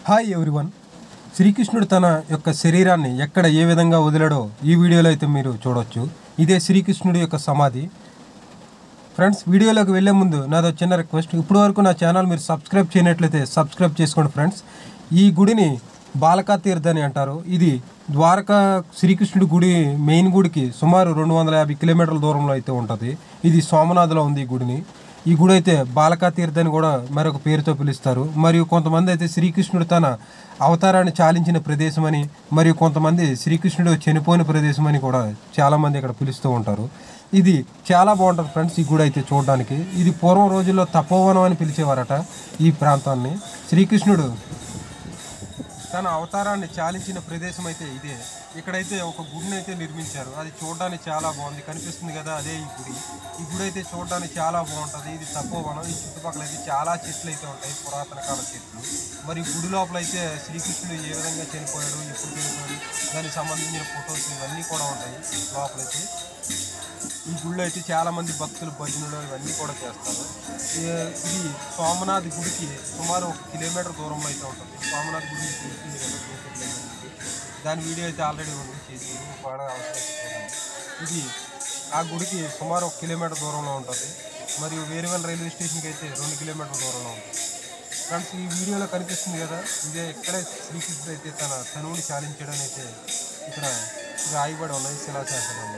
Hi everyone శ్రీకృష్ణుడు తన యొక్క శరీరాన్ని ఎక్కడ ఏ విధంగా వదిలాడో ఈ వీడియోలో అయితే మీరు చూడొచ్చు ఇదే శ్రీకృష్ణుడి యొక్క సమాధి ఫ్రెండ్స్ వీడియోలోకి వెళ్ళే ముందు నాదో చిన్న రిక్వెస్ట్ ఇప్పటి వరకు నా ఛానల్ మీరు సబ్స్క్రైబ్ చేయనట్లయితే సబ్స్క్రైబ్ చేసుకోండి ఫ్రెండ్స్ ఈ గుడిని బాలకా తీర్థ అని అంటారు ఇది ద్వారకా శ్రీకృష్ణుడి గుడి మెయిన్ గుడికి సుమారు రెండు వందల యాభై కిలోమీటర్ల దూరంలో అయితే ఉంటుంది ఇది సోమనాథ్లో ఉంది ఈ గుడిని ఈ గుడి అయితే బాలకా తీర్థ అని కూడా మరొక పేరుతో పిలుస్తారు మరియు కొంతమంది అయితే శ్రీకృష్ణుడు తన అవతారాన్ని చాలించిన ప్రదేశం అని మరియు కొంతమంది శ్రీకృష్ణుడు చనిపోయిన ప్రదేశం అని కూడా చాలామంది ఇక్కడ పిలుస్తూ ఉంటారు ఇది చాలా బాగుంటుంది ఫ్రెండ్స్ ఈ గుడి అయితే చూడడానికి ఇది పూర్వం రోజుల్లో తపోవనం అని పిలిచేవారట ఈ ప్రాంతాన్ని శ్రీకృష్ణుడు తన అవతారాన్ని చాలించిన ప్రదేశం అయితే ఇదే ఇక్కడైతే ఒక గుడిని అయితే నిర్మించారు అది చూడడానికి చాలా బాగుంది కనిపిస్తుంది కదా అదే ఈ గుడి ఈ గుడి అయితే చూడడానికి చాలా బాగుంటుంది ఇది తపోవనం ఈ చుట్టుపక్కల అయితే చాలా చెట్లు అయితే ఉంటాయి పురాతన కాల చెట్లు మరి ఈ గుడి లోపల అయితే శ్రీకృష్ణుడు ఏ విధంగా చనిపోయాడు ఎప్పుడు చనిపోయాడు దానికి సంబంధించిన ఫొటోస్ ఇవన్నీ కూడా ఉంటాయి లోపలైతే ఈ గుడిలో అయితే చాలా మంది భక్తులు భజనలు ఇవన్నీ కూడా చేస్తారు ఈ- ఇది సోమనాథ్ గుడికి సుమారు ఒక కిలోమీటర్ దూరంలో అయితే ఉంటుంది సోమనాథ్ గుడి మీకు తెలిసింది కదా జ్యోతిర్లింగం గుడి. దాని వీడియో అయితే ఆల్రెడీ ఉంది చేసి కూడా అవసరం అయితే చూడండి. ఇది ఆ గుడికి సుమారు ఒక కిలోమీటర్ దూరంలో ఉంటుంది మరియు వేరువెల్ రైల్వే స్టేషన్కి అయితే రెండు కిలోమీటర్ దూరంలో ఉంటుంది ఫ్రెండ్స్ ఈ వీడియోలో కనిపిస్తుంది కదా ఇదే ఇక్కడే శ్రీకృష్ణుడు అయితే తన తనువుని చాలించడం అయితే ఇక్కడ రాయబడి ఉన్నాయి శిలాశాసనంలో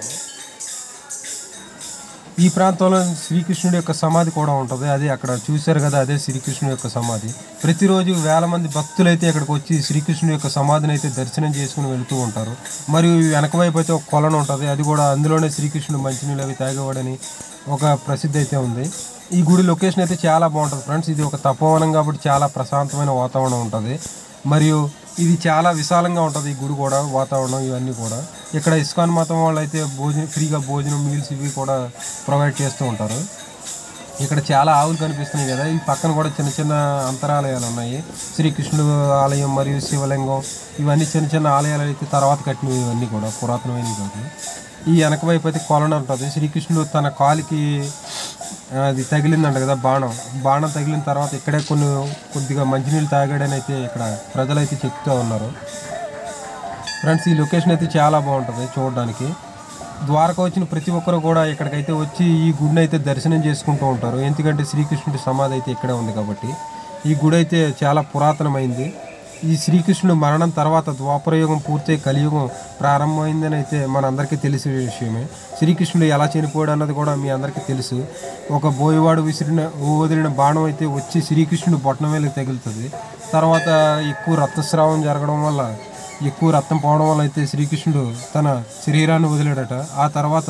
ఈ ప్రాంతంలో శ్రీకృష్ణుడి యొక్క సమాధి కూడా ఉంటుంది అది అక్కడ చూశారు కదా అదే శ్రీకృష్ణుడి యొక్క సమాధి ప్రతిరోజు వేల మంది భక్తులు అయితే ఇక్కడికి వచ్చి శ్రీకృష్ణుడి యొక్క సమాధిని అయితే దర్శనం చేసుకుని వెళ్తూ ఉంటారు మరియు ఈ వెనక వైపు అయితే ఒక కొలను ఉంటుంది అది కూడా అందులోనే శ్రీకృష్ణుడు మంచినీళ్ళు అవి తాగేవాడని ఒక ప్రసిద్ధి అయితే ఉంది ఈ గుడి లొకేషన్ అయితే చాలా బాగుంటుంది ఫ్రెండ్స్ ఇది ఒక తపోవనం కాబట్టి చాలా ప్రశాంతమైన వాతావరణం ఉంటుంది మరియు ఇది చాలా విశాలంగా ఉంటుంది ఈ గుడి కూడా వాతావరణం ఇవన్నీ కూడా ఇక్కడ ఇస్కాన్ మతం వాళ్ళు అయితే భోజనం ఫ్రీగా భోజనం మీల్స్ ఇవి కూడా ప్రొవైడ్ చేస్తూ ఉంటారు ఇక్కడ చాలా ఆవులు కనిపిస్తున్నాయి కదా ఈ పక్కన కూడా చిన్న చిన్న అంతరాలయాలు ఉన్నాయి శ్రీకృష్ణుడు ఆలయం మరియు శివలింగం ఇవన్నీ చిన్న చిన్న ఆలయాలు అయితే తర్వాత కట్టినవి ఇవన్నీ కూడా పురాతనమైనవి కాదు ఈ వెనక వైపు అయితే కొలను ఉంటుంది శ్రీకృష్ణుడు తన కాలికి ఆ, అది తగిలిందంట కదా బాణం బాణం తగిలిన తర్వాత ఇక్కడే కొన్ని కొద్దిగా మంచినీళ్ళు తాగాడని అయితే ఇక్కడ ప్రజలైతే చెప్తూ ఉన్నారు ఫ్రెండ్స్ ఈ లొకేషన్ అయితే చాలా బాగుంటుంది చూడడానికి ద్వారకా వచ్చిన ప్రతి ఒక్కరు కూడా ఇక్కడికైతే వచ్చి ఈ గుడిని అయితే దర్శనం చేసుకుంటూ ఉంటారు ఎందుకంటే శ్రీకృష్ణుడి సమాధి అయితే ఇక్కడే ఉంది కాబట్టి ఈ గుడి అయితే చాలా పురాతనమైంది ఈ శ్రీకృష్ణుడు మరణం తర్వాత ద్వాపరయుగం పూర్తయి కలియుగం ప్రారంభమైందని అయితే మనందరికీ తెలిసిన విషయమే శ్రీకృష్ణుడు ఎలా చనిపోయాడు అన్నది కూడా మీ అందరికీ తెలుసు ఒక బోయవాడు విసిరిన వదిలిన బాణం అయితే వచ్చి శ్రీకృష్ణుడు బొట్టన వేలకు తగులుతుంది తర్వాత ఎక్కువ రక్తస్రావం జరగడం వల్ల ఎక్కువ రక్తం పోవడం వల్ల అయితే శ్రీకృష్ణుడు తన శరీరాన్ని వదిలాడట ఆ తర్వాత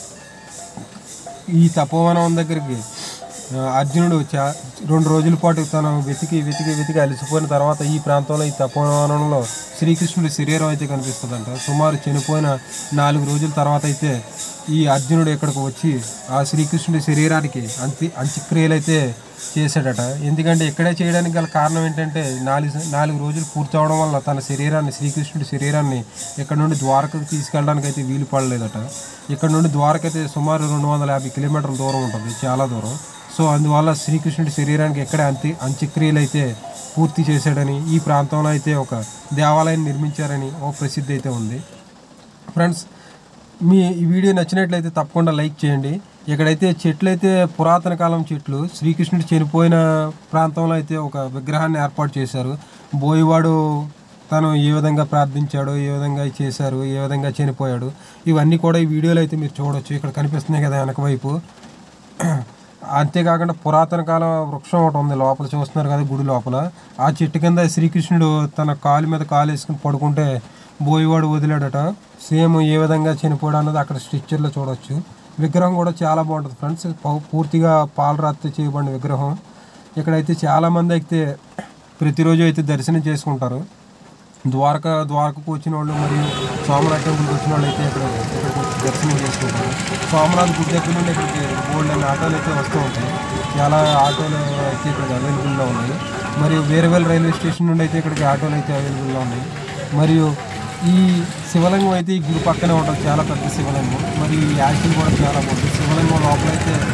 ఈ తపోవనం దగ్గరికి ఆ, అర్జునుడు చా రెండు రోజుల పాటు తను వెతికి వెతికి వెతికి అలసిపోయిన తర్వాత ఈ ప్రాంతంలో ఈ తపోవనంలో శ్రీకృష్ణుడి శరీరం అయితే కనిపిస్తుందంట సుమారు చనిపోయిన నాలుగు రోజుల తర్వాత అయితే ఈ అర్జునుడు ఇక్కడికి వచ్చి ఆ శ్రీకృష్ణుడి శరీరానికి అంత్య అంత్యక్రియలు అయితే చేశాడట ఎందుకంటే ఇక్కడే చేయడానికి గల కారణం ఏంటంటే నాలుగు నాలుగు రోజులు పూర్తి అవడం వల్ల తన శరీరాన్ని శ్రీకృష్ణుడి శరీరాన్ని ఇక్కడ నుండి ద్వారకకు తీసుకెళ్ళడానికి అయితే వీలు పడలేదట ఇక్కడ నుండి ద్వారక అయితే సుమారు రెండు వందల యాభై కిలోమీటర్ల దూరం ఉంటుంది చాలా దూరం సో అందువల్ల శ్రీకృష్ణుడి శరీరానికి ఎక్కడ అంత్య అంత్యక్రియలు అయితే పూర్తి చేశాడని ఈ ప్రాంతంలో అయితే ఒక దేవాలయం నిర్మించారని ఒక ప్రసిద్ధి అయితే ఉంది ఫ్రెండ్స్ మీ ఈ వీడియో నచ్చినట్లయితే తప్పకుండా లైక్ చేయండి ఇక్కడైతే చెట్లు అయితే పురాతన కాలం చెట్లు శ్రీకృష్ణుడు చనిపోయిన ప్రాంతంలో అయితే ఒక విగ్రహాన్ని ఏర్పాటు చేశారు బోయవాడు తను ఏ విధంగా ప్రార్థించాడు ఏ విధంగా చేశారు ఏ విధంగా చనిపోయాడు ఇవన్నీ కూడా ఈ వీడియోలో అయితే మీరు చూడొచ్చు ఇక్కడ కనిపిస్తున్నాయి కదా వెనక వైపు అంతేకాకుండా పురాతన కాల వృక్షం ఒకటి ఉంది లోపల చూస్తున్నారు కదా గుడి లోపల ఆ చెట్టు కింద శ్రీకృష్ణుడు తన కాలు మీద కాలు వేసుకుని పడుకుంటే బోయవాడు వదిలాడట సేమ్ ఏ విధంగా చనిపోయాడు అన్నది అక్కడ స్ట్రక్చర్లో చూడొచ్చు విగ్రహం కూడా చాలా బాగుంటుంది ఫ్రెండ్స్ పౌ- పూర్తిగా పాలరాతి చేయబడిన విగ్రహం ఇక్కడైతే చాలామంది అయితే ప్రతిరోజు అయితే దర్శనం చేసుకుంటారు ద్వారక ద్వారకకు వచ్చిన వాళ్ళు మరియు సోమనాథ్ టెంపుల్కి వచ్చిన వాళ్ళు అయితే ఇక్కడ ఇక్కడికి వచ్చి దర్శనం చేసుకుంటారు సోమనాథ్ గుడి దగ్గర నుండి ఇక్కడికి బోల్డ్ అనే ఆటోలు అయితే వస్తూ ఉంటాయి చాలా ఆటోలు అయితే ఇక్కడ అవైలబుల్గా ఉన్నాయి మరియు వేరేవేల్ రైల్వే స్టేషన్ నుండి అయితే ఇక్కడికి ఆటోలు అయితే అవైలబుల్గా ఉన్నాయి మరియు ఈ శివలింగం అయితే ఈ గుడి పక్కనే ఉంటుంది చాలా పెద్ద శివలింగం మరియు ఈ యాక్షన్ కూడా చాలా బాగుంటుంది శివలింగం లోపల అయితే కృష్ణుడు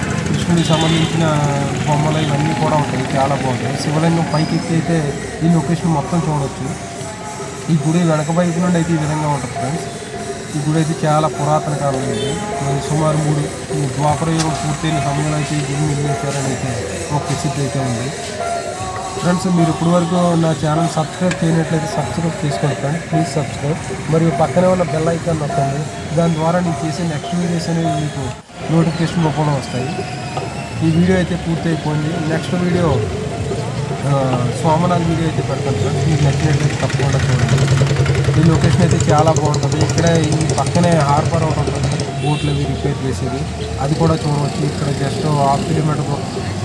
శ్రీకృష్ణుడికి సంబంధించిన బొమ్మలు ఇవన్నీ కూడా ఉంటాయి చాలా బాగుంటాయి శివలింగం పైకి ఎక్కి అయితే ఈ లొకేషన్ మొత్తం చూడవచ్చు ఈ గుడి వెనక వైపు నుండి అయితే ఈ విధంగా ఉంటుంది ఫ్రెండ్స్ ఈ గుడి అయితే చాలా పురాతన కాలం ఇది మరి సుమారు మూడు ఈ ద్వాపర యుగం పూర్తయిన సమయంలో అయితే ఈ గుడి నిర్మించారని అయితే ఒక ప్రసిద్ధి అయితే ఉంది ఫ్రెండ్స్ మీరు ఇప్పటి వరకు నా ఛానల్ సబ్స్క్రైబ్ చేయనట్లయితే సబ్స్క్రైబ్ చేసుకోండి ఫ్రెండ్స్ ప్లీజ్ సబ్స్క్రైబ్ మరియు పక్కనే ఉన్న బెల్ ఐకాన్ నొక్కండి దాని ద్వారా నేను చేసే నెక్స్ట్ వీడియోస్ అనేవి మీకు నోటిఫికేషన్ రూపంలో వస్తాయి ఈ వీడియో అయితే పూర్తి అయిపోయింది నెక్స్ట్ వీడియో ఆ, సోమనాథ్ వీడియో అయితే పెడతాను ఫ్రెండ్స్ మీకు నచ్చినట్లయితే తప్పకుండా చూడండి ఈ లొకేషన్ అయితే చాలా బాగుంటుంది ఇక్కడ ఈ పక్కనే హార్బర్ ఒకటి ఉంటుంది బోట్లు అవి రిపేర్ చేసేది అది కూడా చూడవచ్చు ఇక్కడ జస్ట్ హాఫ్ కిలోమీటర్